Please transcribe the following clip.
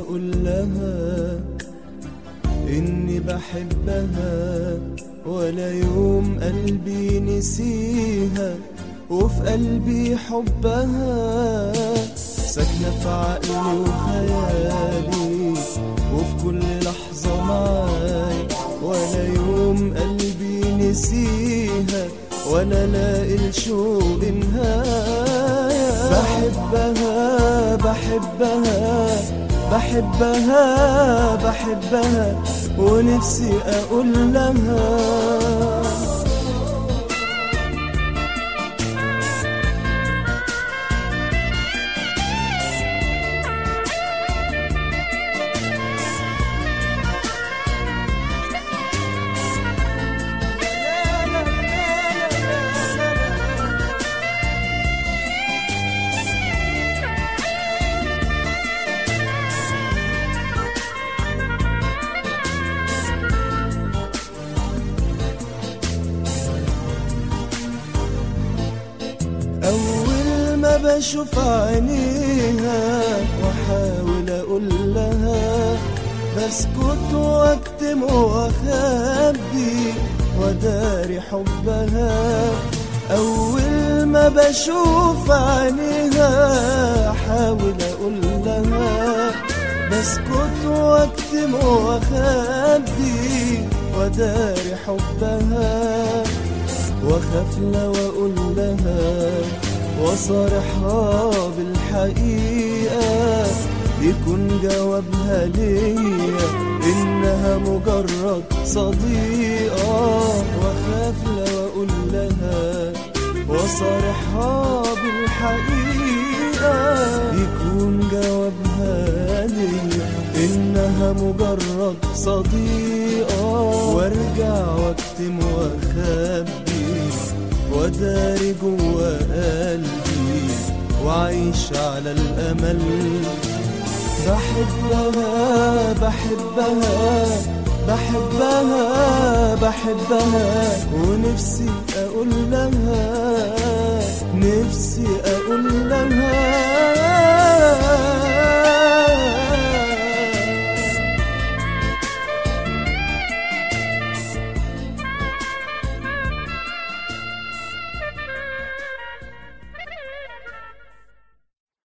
اقول لها اني بحبها ولا يوم قلبي نسيها وفي قلبي حبها ساكنة في عقلي وخيالي وفي كل لحظة معاي ولا يوم قلبي نسيها ولا لاقي الشوق نهاية بحبها بحبها بحبها بحبها ونفسي اقول لها أول ما بشوف عينيها وأحاول أقول لها بسكت وأكتم وأخبي وداري حبها أول ما بشوف عينيها أحاول أقول لها بسكت وأكتم وأخبي وداري حبها واخاف لو اقول لها وصارحها بالحقيقة يكون جوابها ليا انها مجرد صديقة واخاف لو اقول لها وصارحها بالحقيقة يكون جوابها ليا انها مجرد صديقة وارجع واكتم واخبي وداري جوا قلبي وعيش على الامل بحبها بحبها بحبها بحبها ونفسي اقول لها نفسي اقول